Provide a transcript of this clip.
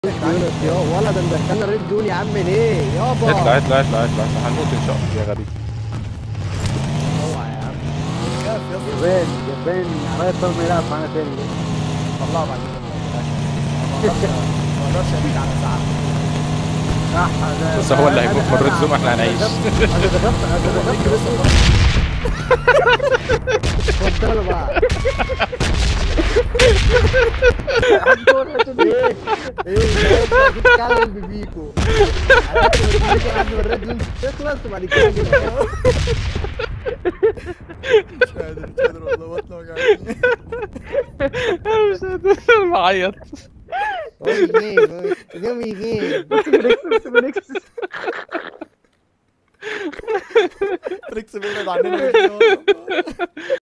يا ولا ده مدخلنا ريد دول يا عم ليه يابا اطلع اطلع اطلع اطلع هنموت ان شاء الله يا غبي اوعى يا عم خاف يا اسطى جبان جبان عمال يطلب ما يلعب معانا تاني ليه؟ طلعه بعد كده ما اقدرش ما اقدرش ابيك على ساعه صح ده بس هو اللي هيموت من الريد زوم احنا هنعيش انا دخلت انا دخلت بس اتفضلوا بقى ايه ايه انت بتتكلم ببيكو بيكو قبل ما الريد دول تخلص وبعد كده كده. مش قادر مش قادر والله بطني وجعاني مش قادر بعيط Oye, yo me dije, فريكس بيبعد عننا